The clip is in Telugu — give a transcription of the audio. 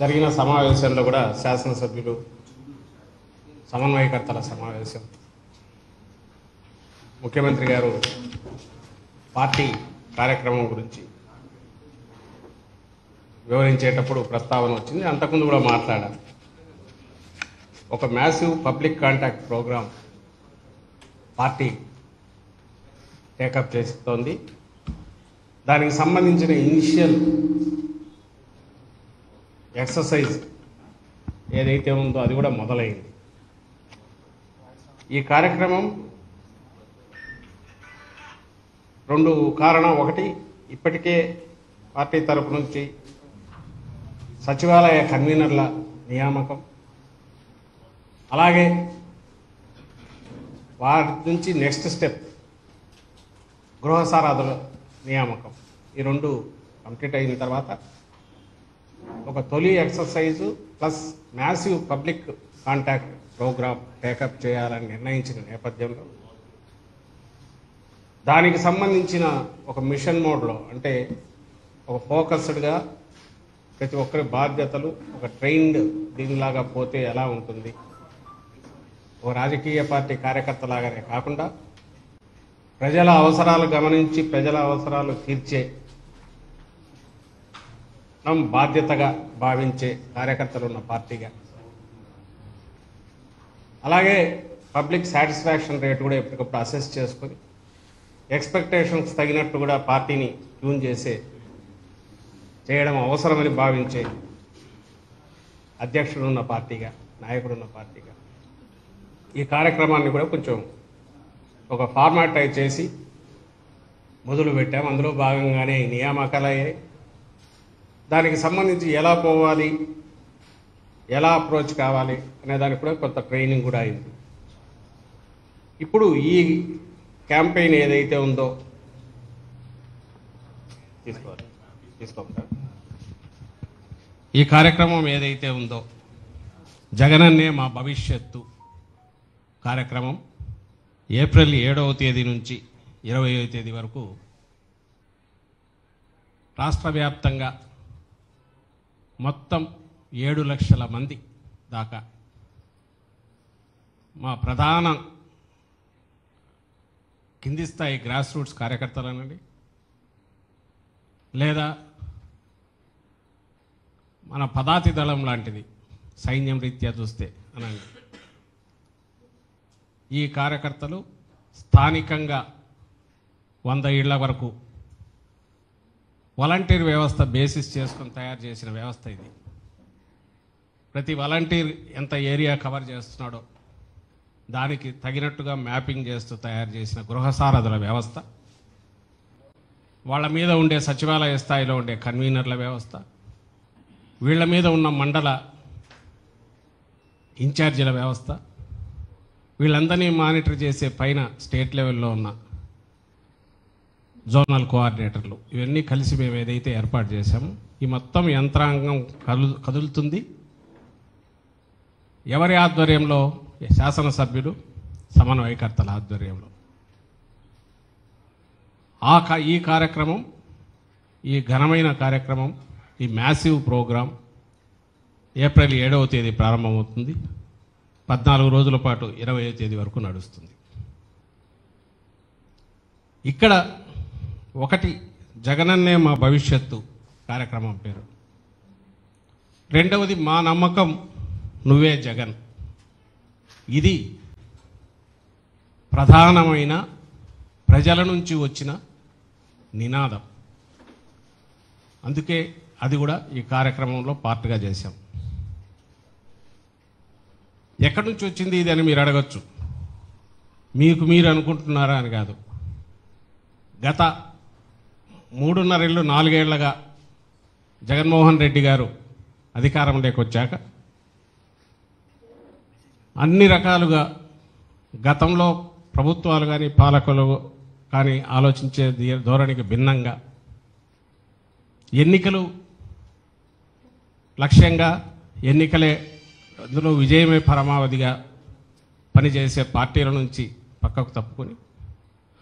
జరిగిన సమావేశంలో కూడా శాసనసభ్యులు సమన్వయకర్తల సమావేశం ముఖ్యమంత్రి గారు పార్టీ కార్యక్రమం గురించి వివరించేటప్పుడు ప్రస్తావన వచ్చింది అంతకుముందు కూడా మాట్లాడాను ఒక massive public contact programme party take up చేస్తోంది దానికి సంబంధించిన ఇనిషియల్ ఎక్సర్సైజ్ ఏదైతే ఉందో అది కూడా మొదలైంది ఈ కార్యక్రమం రెండు కారణం ఒకటి ఇప్పటికే పార్టీ తరపు నుంచి సచివాలయ కన్వీనర్ల నియామకం అలాగే వారి నుంచి నెక్స్ట్ స్టెప్ గృహ సారాధుల నియామకం ఈ రెండు కంప్లీట్ అయిన తర్వాత ఒక తొలి exercise plus massive public contact programme take up చేయాలని నిర్ణయించిన నేపథ్యంలో దానికి సంబంధించిన ఒక మిషన్ మోడ్లో అంటే ఒక ఫోకస్డ్గా ప్రతి ఒక్కరి బాధ్యతలు ఒక ట్రైన్డ్ దీనిలాగా పోతే ఎలా ఉంటుంది ఒక రాజకీయ పార్టీ కార్యకర్తలాగానే కాకుండా ప్రజల అవసరాలు గమనించి ప్రజల అవసరాలు తీర్చే మనం బాధ్యతగా భావించే కార్యకర్తలు ఉన్న పార్టీగా అలాగే పబ్లిక్ సాటిస్ఫాక్షన్ రేట్ కూడా ఎప్పటికప్పుడు అసెస్ చేసుకొని ఎక్స్పెక్టేషన్స్ తగినట్టు కూడా పార్టీని ట్యూన్ చేసే చేయడం అవసరమని భావించే అధ్యక్షుడు ఉన్న పార్టీగా నాయకుడు ఉన్న పార్టీగా ఈ కార్యక్రమాన్ని కూడా కొంచెం ఒక ఫార్మాటైజ్ చేసి మొదలు పెట్టాం అందులో భాగంగానే ఈ నియామకాలు అయ్యాయి దానికి సంబంధించి ఎలా పోవాలి ఎలా అప్రోచ్ కావాలి అనే దానికి కూడా కొంత ట్రైనింగ్ కూడా అయింది ఇప్పుడు ఈ క్యాంపెయిన్ ఏదైతే ఉందో తీసుకోవాలి తీసుకోమంటారా ఈ కార్యక్రమం ఏదైతే ఉందో జగనన్నే మా భవిష్యత్తు కార్యక్రమం ఏప్రిల్ ఏడవ తేదీ నుంచి ఇరవయో తేదీ వరకు రాష్ట్ర వ్యాప్తంగా మొత్తం ఏడు లక్షల మంది దాకా మా ప్రధాన కింది స్థాయి గ్రాస్ రూట్స్ కార్యకర్తలనండి లేదా మన పదాతి దళం లాంటిది సైన్యం రీత్యా చూస్తే అనండి ఈ కార్యకర్తలు స్థానికంగా వంద ఇళ్ల వరకు వాలంటీర్ వ్యవస్థ బేసిస్ చేసుకొని తయారు చేసిన వ్యవస్థ ఇది ప్రతి వాలంటీర్ ఎంత ఏరియా కవర్ చేస్తున్నాడో దానికి తగినట్టుగా మ్యాపింగ్ చేస్తూ తయారు చేసిన గృహ సారథుల వ్యవస్థ వాళ్ళ మీద ఉండే సచివాలయ స్థాయిలో ఉండే కన్వీనర్ల వ్యవస్థ వీళ్ళ మీద ఉన్న మండల ఇన్ఛార్జీల వ్యవస్థ వీళ్ళందరినీ మానిటర్ చేసే పైన స్టేట్ లెవెల్లో ఉన్న జోనల్ కోఆర్డినేటర్లు ఇవన్నీ కలిసి మేము ఏదైతే ఏర్పాటు చేశామో ఈ మొత్తం యంత్రాంగం కదు కదులుతుంది ఎవరి ఆధ్వర్యంలో శాసనసభ్యులు సమన్వయకర్తల ఆధ్వర్యంలో ఆ కా- ఈ కార్యక్రమం ఈ ఘనమైన కార్యక్రమం ఈ మ్యాసివ్ ప్రోగ్రాం ఏప్రిల్ ఏడవ తేదీ ప్రారంభమవుతుంది పద్నాలుగు రోజుల పాటు ఇరవై తేదీ వరకు నడుస్తుంది ఇక్కడ ఒకటి జగనన్నే మా భవిష్యత్తు కార్యక్రమం పేరు రెండవది మా నమ్మకం నువ్వే జగన్ ఇది ప్రధానమైన ప్రజల నుంచి వచ్చిన నినాదం అందుకే అది కూడా ఈ కార్యక్రమంలో పార్ట్గా చేశాం ఎక్కడి నుంచి వచ్చింది ఇది అని మీరు అడగచ్చు మీకు మీరు అనుకుంటున్నారా అని కాదు గత మూడున్నరేళ్ళు నాలుగేళ్లగా జగన్మోహన్ రెడ్డి గారు అధికారంలోకి వచ్చాక అన్ని రకాలుగా గతంలో ప్రభుత్వాలు కానీ పాలకులు కానీ ఆలోచించే ధీ- ధోరణికి భిన్నంగా ఎన్నికలు లక్ష్యంగా ఎన్నికలే అందులో విజయమే పరమావధిగా పనిచేసే పార్టీల నుంచి పక్కకు తప్పుకొని